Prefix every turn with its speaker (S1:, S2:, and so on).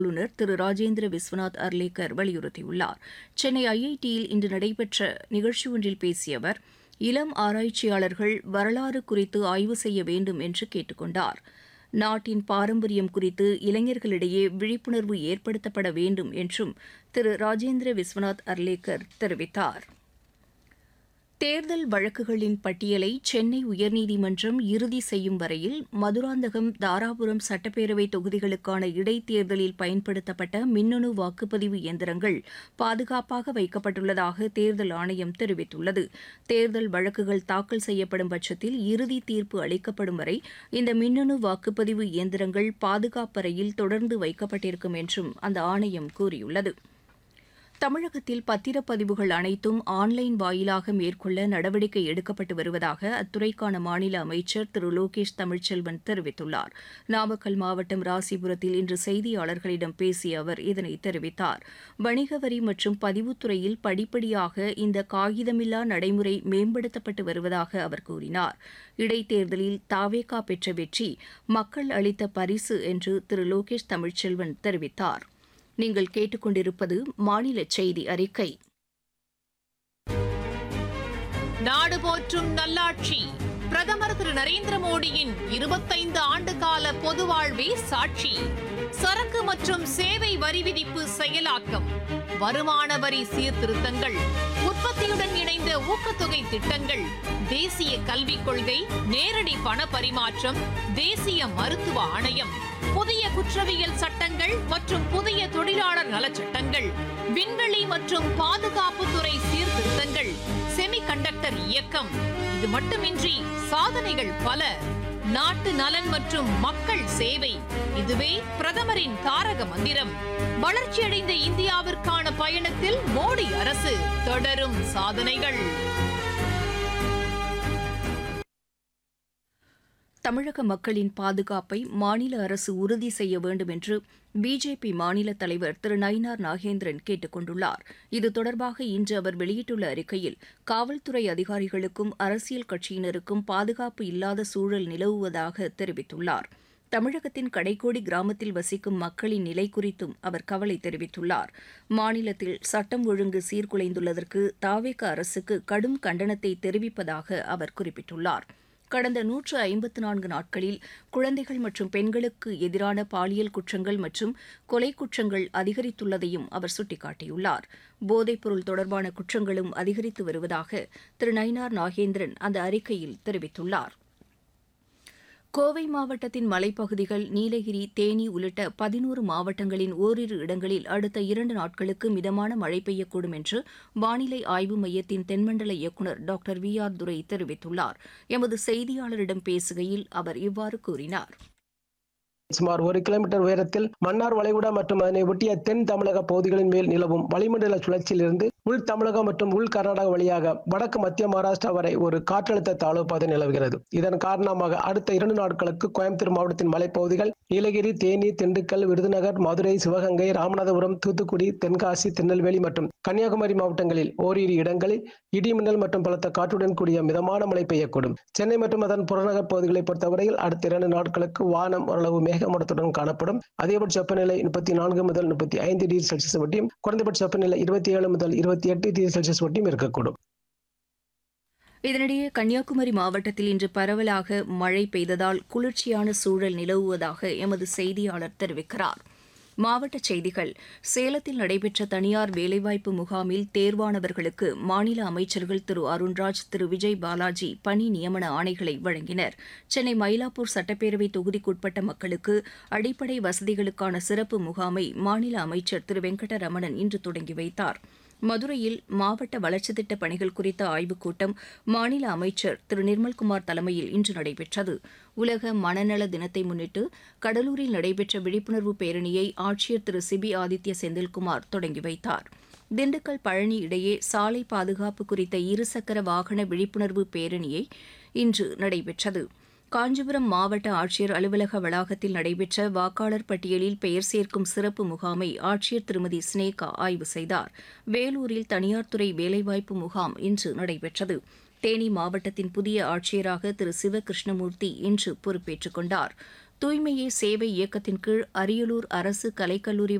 S1: ஆளுநர் திரு ராஜேந்திர விஸ்வநாத் அர்லேக்கர் வலியுறுத்தியுள்ளார் சென்னை ஐஐடியில் இன்று நடைபெற்ற நிகழ்ச்சி ஒன்றில் பேசிய அவர் இளம் ஆராய்ச்சியாளர்கள் வரலாறு குறித்து ஆய்வு செய்ய வேண்டும் என்று கேட்டுக் கொண்டார் நாட்டின் பாரம்பரியம் குறித்து இளைஞர்களிடையே விழிப்புணர்வு ஏற்படுத்தப்பட வேண்டும் என்றும் திரு ராஜேந்திர விஸ்வநாத் அர்லேக்கர் தெரிவித்தார் தேர்தல் வழக்குகளின் பட்டியலை சென்னை உயர்நீதிமன்றம் இறுதி செய்யும் வரையில் மதுராந்தகம் தாராபுரம் சட்டப்பேரவை தொகுதிகளுக்கான இடைத்தேர்தலில் பயன்படுத்தப்பட்ட மின்னணு வாக்குப்பதிவு இயந்திரங்கள் பாதுகாப்பாக வைக்கப்பட்டுள்ளதாக தேர்தல் ஆணையம் தெரிவித்துள்ளது தேர்தல் வழக்குகள் தாக்கல் செய்யப்படும் பட்சத்தில் இறுதி தீர்ப்பு அளிக்கப்படும் வரை இந்த மின்னணு வாக்குப்பதிவு இயந்திரங்கள் பாதுகாப்பறையில் தொடர்ந்து வைக்கப்பட்டிருக்கும் என்றும் அந்த ஆணையம் கூறியுள்ளது தமிழகத்தில் பத்திரப்பதிவுகள் அனைத்தும் ஆன்லைன் வாயிலாக மேற்கொள்ள நடவடிக்கை எடுக்கப்பட்டு வருவதாக அத்துறைக்கான மாநில அமைச்சர் திரு லோகேஷ் தமிழ்ச்செல்வன் தெரிவித்துள்ளார் நாமக்கல் மாவட்டம் ராசிபுரத்தில் இன்று செய்தியாளர்களிடம் பேசிய அவர் இதனை தெரிவித்தார் வணிக வரி மற்றும் பதிவுத்துறையில் படிப்படியாக இந்த காகிதமில்லா நடைமுறை மேம்படுத்தப்பட்டு வருவதாக அவர் கூறினார் இடைத்தேர்தலில் தாவேகா பெற்ற வெற்றி மக்கள் அளித்த பரிசு என்று திரு லோகேஷ் தமிழ்ச்செல்வன் தெரிவித்தார் நீங்கள் கேட்டுக்கொண்டிருப்பது மாநில செய்தி அறிக்கை
S2: நாடு போற்றும் நல்லாட்சி பிரதமர் திரு நரேந்திர மோடியின் இருபத்தைந்து ஆண்டு கால பொது வாழ்வே சாட்சி சரக்கு மற்றும் சேவை வரி விதிப்பு செயலாக்கம் வருமான வரி சீர்திருத்தங்கள் உற்பத்தியுடன் இணைந்த ஊக்கத்தொகை திட்டங்கள் தேசிய கல்விக் கொள்கை நேரடி பண பரிமாற்றம் தேசிய மருத்துவ ஆணையம் புதிய குற்றவியல் சட்டங்கள் மற்றும் புதிய தொழிலாளர் நலச்சட்டங்கள் விண்வெளி மற்றும் பாதுகாப்புத்துறை சீர்திருத்தங்கள் செமிகண்டக்டர் இயக்கம் இது மட்டுமின்றி சாதனைகள் பல நாட்டு நலன் மற்றும் மக்கள் சேவை இதுவே பிரதமரின் தாரக மந்திரம் வளர்ச்சியடைந்த இந்தியாவிற்கான பயணத்தில் மோடி அரசு தொடரும் சாதனைகள்
S1: தமிழக மக்களின் பாதுகாப்பை மாநில அரசு உறுதி செய்ய வேண்டும் என்று பிஜேபி மாநில தலைவர் திரு நயினார் நாகேந்திரன் கேட்டுக் கொண்டுள்ளார் இது தொடர்பாக இன்று அவர் வெளியிட்டுள்ள அறிக்கையில் காவல்துறை அதிகாரிகளுக்கும் அரசியல் கட்சியினருக்கும் பாதுகாப்பு இல்லாத சூழல் நிலவுவதாக தெரிவித்துள்ளார் தமிழகத்தின் கடைக்கோடி கிராமத்தில் வசிக்கும் மக்களின் நிலை குறித்தும் அவர் கவலை தெரிவித்துள்ளார் மாநிலத்தில் சட்டம் ஒழுங்கு சீர்குலைந்துள்ளதற்கு தாவேக அரசுக்கு கடும் கண்டனத்தை தெரிவிப்பதாக அவர் குறிப்பிட்டுள்ளார் கடந்த நூற்று ஐம்பத்து நான்கு நாட்களில் குழந்தைகள் மற்றும் பெண்களுக்கு எதிரான பாலியல் குற்றங்கள் மற்றும் கொலை குற்றங்கள் அதிகரித்துள்ளதையும் அவர் சுட்டிக்காட்டியுள்ளார் போதைப்பொருள் தொடர்பான குற்றங்களும் அதிகரித்து வருவதாக திரு நயினார் நாகேந்திரன் அந்த அறிக்கையில் தெரிவித்துள்ளார் கோவை மாவட்டத்தின் மலைப்பகுதிகள் நீலகிரி தேனி உள்ளிட்ட பதினோரு மாவட்டங்களின் ஓரிரு இடங்களில் அடுத்த இரண்டு நாட்களுக்கு மிதமான மழை பெய்யக்கூடும் என்று வானிலை ஆய்வு மையத்தின் தென்மண்டல இயக்குநர் டாக்டர் வி ஆர் துரை தெரிவித்துள்ளார் எமது செய்தியாளரிடம் பேசுகையில் அவர் இவ்வாறு கூறினார்
S3: சுமார் ஒரு கிலோமீட்டர் உயரத்தில் மன்னார் வளைகுடா மற்றும் அதனை ஒட்டிய தென் தமிழக பகுதிகளின் மேல் நிலவும் வளிமண்டல சுழற்சியிலிருந்து உள் தமிழகம் மற்றும் உள் கர்நாடகா வழியாக வடக்கு மத்திய மகாராஷ்டிரா வரை ஒரு காற்றழுத்த தாழ்வு பாதை நிலவுகிறது இதன் காரணமாக அடுத்த இரண்டு நாட்களுக்கு கோயம்புத்தூர் மாவட்டத்தின் மலைப்பகுதிகள் நீலகிரி தேனி திண்டுக்கல் விருதுநகர் மதுரை சிவகங்கை ராமநாதபுரம் தூத்துக்குடி தென்காசி திருநெல்வேலி மற்றும் கன்னியாகுமரி மாவட்டங்களில் ஓரிரு இடங்களில் இடிமின்னல் மற்றும் பலத்த காற்றுடன் கூடிய மிதமான மழை பெய்யக்கூடும் சென்னை மற்றும் அதன் புறநகர் பகுதிகளை பொறுத்தவரையில் அடுத்த இரண்டு நாட்களுக்கு வானம் ஓரளவு மேகமூட்டத்துடன் காணப்படும் அதிகபட்ச வெப்பநிலை முப்பத்தி நான்கு முதல் முப்பத்தி ஐந்து டிகிரி செல்சியஸ் வட்டியும் குறைந்தபட்ச வெப்பநிலை இருபத்தி ஏழு முதல் இருபத்தி எட்டு டிகிரி செல்சியஸ் வட்டியும் இருக்கக்கூடும்
S1: இதனிடையே கன்னியாகுமரி மாவட்டத்தில் இன்று பரவலாக மழை பெய்ததால் குளிர்ச்சியான சூழல் நிலவுவதாக எமது செய்தியாளர் தெரிவிக்கிறார் மாவட்டச் செய்திகள் சேலத்தில் நடைபெற்ற தனியார் வேலைவாய்ப்பு முகாமில் தேர்வானவர்களுக்கு மாநில அமைச்சர்கள் திரு அருண்ராஜ் திரு விஜய் பாலாஜி பணி நியமன ஆணைகளை வழங்கினர் சென்னை மயிலாப்பூர் சட்டப்பேரவை தொகுதிக்குட்பட்ட மக்களுக்கு அடிப்படை வசதிகளுக்கான சிறப்பு முகாமை மாநில அமைச்சர் திரு வெங்கடரமணன் இன்று தொடங்கி வைத்தார் மதுரையில் மாவட்ட வளர்ச்சித் திட்டப் பணிகள் குறித்த ஆய்வுக் கூட்டம் மாநில அமைச்சர் திரு நிர்மல்குமார் தலைமையில் இன்று நடைபெற்றது உலக மனநல தினத்தை முன்னிட்டு கடலூரில் நடைபெற்ற விழிப்புணர்வு பேரணியை ஆட்சியர் திரு சிபி ஆதித்ய செந்தில்குமார் தொடங்கி வைத்தார் திண்டுக்கல் பழனி இடையே சாலை பாதுகாப்பு குறித்த இருசக்கர வாகன விழிப்புணர்வு பேரணியை இன்று நடைபெற்றது காஞ்சிபுரம் மாவட்ட ஆட்சியர் அலுவலக வளாகத்தில் நடைபெற்ற வாக்காளர் பட்டியலில் பெயர் சேர்க்கும் சிறப்பு முகாமை ஆட்சியர் திருமதி ஸ்னேகா ஆய்வு செய்தார் வேலூரில் தனியார் துறை வேலைவாய்ப்பு முகாம் இன்று நடைபெற்றது தேனி மாவட்டத்தின் புதிய ஆட்சியராக திரு சிவகிருஷ்ணமூர்த்தி இன்று பொறுப்பேற்றுக் கொண்டார் தூய்மையே சேவை இயக்கத்தின் கீழ் அரியலூர் அரசு கலைக்கல்லூரி